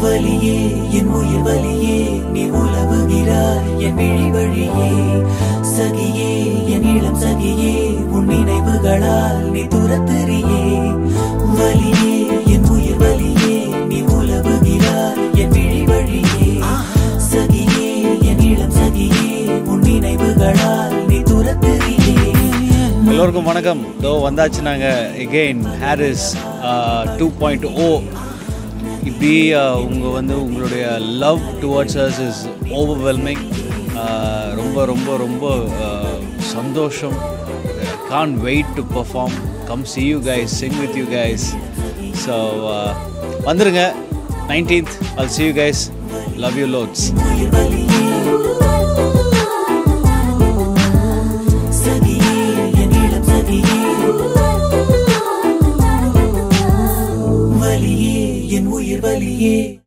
வலியே என் உயிர் வலியே நீ உலவுகிறாய் என் விழி வழியே சகியே என் இளம் சகியே உன் நினைவுகளால் நீ துரத்தெறியே வலியே என் உயிர் வலியே நீ உலவுகிறாய் என் விழி வழியே சகியே என் இளம் சகியே உன் நினைவுகளால் நீ துரத்தெறியே எல்லோருக்கும் வணக்கம் தோ வந்தாச்சு நாங்கள் again Harris two point O இப்படி உங்கள் வந்து உங்களுடைய love towards us is overwhelming ரொம்ப ரொம்ப ரொம்ப uh, சந்தோஷம் can't wait to perform come see you guys sing with you guys so வந்துருங்க நைன்டீன்த் அல் see you guys love you lots உயிர் வலியே சகியே என் இளம் சகியே வலியே என் உயிர் வலியே